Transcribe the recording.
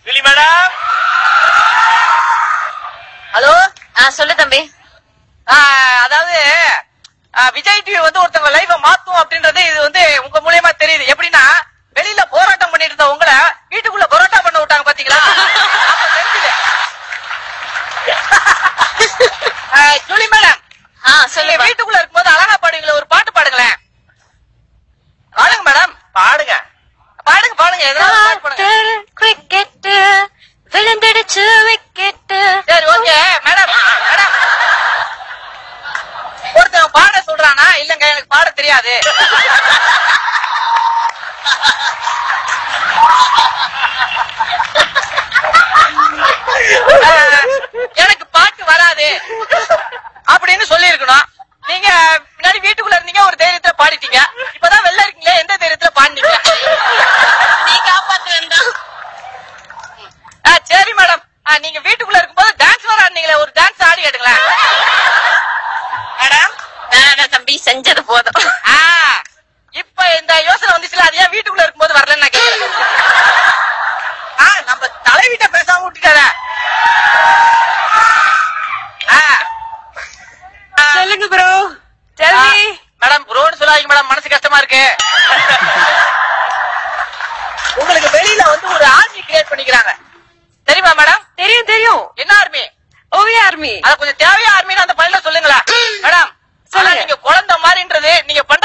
Julie madam hello ஆ சொல்லு தம்பி அதாவது ஆ, விஜய் டிவி வந்து ஒருத்தவங்க லைஃப மாத்தும் அப்படின்றது இது வந்து உங்க மூலியமா தெரியுது எப்படின்னா வெளியில போராட்டம் பண்ணிட்டு இருந்த உங்களை வீட்டுக்குள்ள பரோட்டா பண்ண விட்டாங்க பாத்தீங்களா அப்ப தெரிஞ்சுது. ஆ, ஜூலி மேடம் ஆ நீங்க சொல்லு வீட்டுக்குள்ள இருக்கும்போது அழகா பாடுவீங்களே ஒரு பாட்டு பாடுங்களேன் பாடுங்க மேடம் பாடுங்க பாடுங்க பாடுங்க எதனா ஒரு பாட்டு பாடுங்க கிரிக்கெட் விழுந்துடுச்சு விக்கெட் சரி ஓகே மேடம் மேடம் ஒருத்தன் பாட சொல்றானா இல்லங்க எனக்கு பாட தெரியாது அஹ், எனக்கு பாட்டு வராது அப்படின்னு சொல்லி இருக்கணும் நீங்க முன்னாடி வீட்டுக்குள்ள இருந்தீங்க ஒரு தைரியத்துல பாடிட்டீங்க இப்பதான் வெளில இருக்கீங்களே எந்த தைரியத்துல பாடினீங்க நீ காப்பாத்து வேண்டாம் ஆ, சரி மேடம் ஆ, நீங்க வீட்டுக்குள்ள இருக்கும்போது டான்ஸ் வர ஆடுனீங்களே ஒரு டான்ஸ் ஆடி கேட்டுங்களேன் மேடம் வேணாம் தம்பி செஞ்சது போதும் ஆ, இப்ப இந்த யோசனை வந்துச்சுல அது ஏன் வீட்டுக்குள்ள இருக்கும்போது வரலன்னு நான் கேக்குறேன் ஆ, நம்ம தலைவிட்ட பேசாம விட்டுட்டார சொல்லுங்க ப்ரோ மேடம் ரோடு சொல்லாதீங்க மேடம் மனசு கஷ்டமா இருக்கு உங்களுக்கு வெளியில வந்து ஒரு ஆர்மி கிரியேட் பண்ணிக்கிறாங்க தெரியுமா மேடம் தெரியும் தெரியும் என்ன ஆர்மி ஓவிய ஆர்மி அத கொஞ்சம் தேவையா ஆர்மின்னு அந்த பள்ளியில சொல்லுங்களேன் மேடம் ஆனா சொல்லுங்க. நீங்க குழந்தை மாதிரின்றது நீங்க